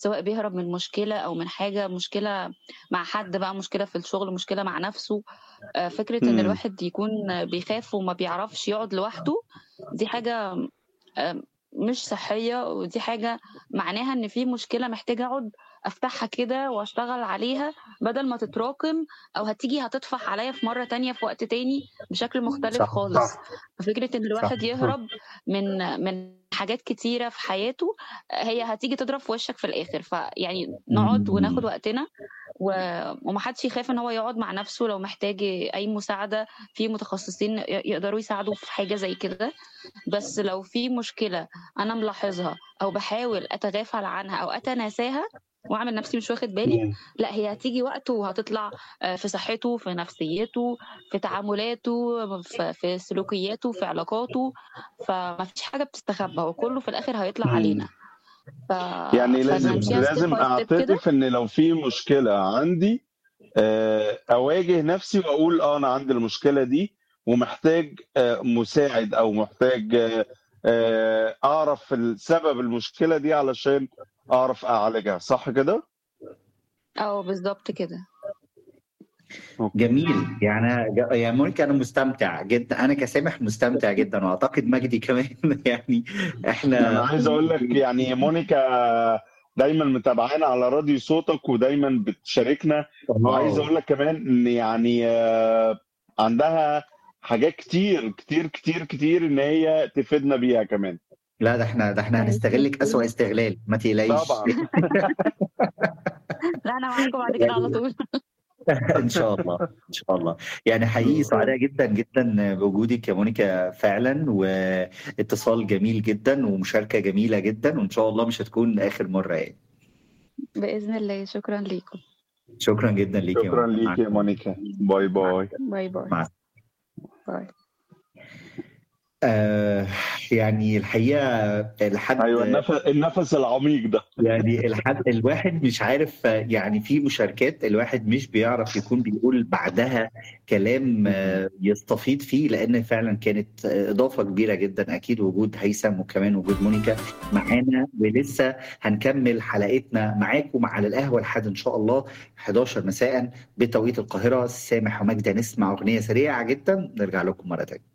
سواء بيهرب من مشكلة أو من حاجة مشكلة مع حد بقى مشكلة في الشغل مشكلة مع نفسه آآ فكرة إن إمم. الواحد يكون بيخاف وما بيعرفش يقعد لوحده دي حاجة آآ مش صحية ودي حاجة معناها إن في مشكلة محتاجة أقعد أفتحها كده وأشتغل عليها بدل ما تتراكم أو هتيجي هتطفح عليّا في مرّة تانية في وقت تاني بشكل مختلف صح. خالص. ففكرة إن صح. الواحد يهرب من من حاجات كتيرة في حياته هي هتيجي تضرب في وشّك في الآخر، فيعني نقعد وناخد إمم. وقتنا و وما حدش يخاف إن هو يقعد مع نفسه لو محتاج أي مساعدة، في متخصصين ي يقدروا يساعدوا في حاجة زي كده، بس لو في مشكلة أنا ملاحظها أو باحاول أتغافل عنها أو أتناساها وأعمل نفسي مش واخد بالي، إمم. لأ هي هتيجي وقت وهتطلع آآ في صحته، في نفسيته، في تعاملاته، في في سلوكياته، في علاقاته، فما فيش حاجة بتستخبى وكلّه في الآخر هيطلع إمم. علينا. ف يعني لازم فنمشيها step لازم by step كده أعترف إن لو في مشكلة عندي آآ أواجه نفسي وأقول آه أنا عندي المشكلة دي ومحتاج آآ مساعد أو محتاج آآ أعرف ال سبب المشكلة دي علشان أعرف أعالجها، صح كده؟ آه بالضبط كده. أوكي. جميل. يعني ج يا مونيكا أنا مستمتع جدًا، أنا كسامح مستمتع جدًا وأعتقد مجدي كمان يعني أنا إحنا عايز أقول لك يعني مونيكا دايمًا متابعانا على راديو صوتك ودايمًا بتشاركنا، وعايز واو! أقول لك كمان إن يعني عندها حاجات كتير، كتير، كتير، كتير إن هي تفيدنا بيها كمان. لا ده إحنا ده إحنا هنستغلِّك أسوأ استغلال، ما تقلقيش. طبعًا. لأ أنا معاكم بعد كده على طول. إن شاء الله، إن شاء الله. يعني حقيقي شكرًا. سعداء جدًا، جدًا بوجودِك يا مونيكا فعلًا، واتصال جميل جدًا ومشاركة جميلة جدًا، وإن شاء الله مش هتكون آخر مرّة يعني. بإذن الله، شكرًا ليكم. شكرًا جدًا ليكِ يا شكرًا مونيكا، مع ليكِ يا السلامة. مونيكا، باي باي. باي باي. مع باي. آآ يعني الحقيقة لحد أيوه النف النفس العميق ده. يعني لحد الواحد مش عارف يعني في مشاركات الواحد مش بيعرف يكون بيقول بعدها كلام يستفيض فيه، لإن فعلًا كانت إضافة كبيرة جدًا أكيد وجود هيثم وكمان وجود مونيكا معانا، ولسه هنكمّل حلقتنا معاكم على القهوة لحد إن شاء الله 11 مساءً بتوقيت القاهرة. سامح ومجدي هنسمع أغنية سريعة جدًا ونرجع لكم مرّة تانية.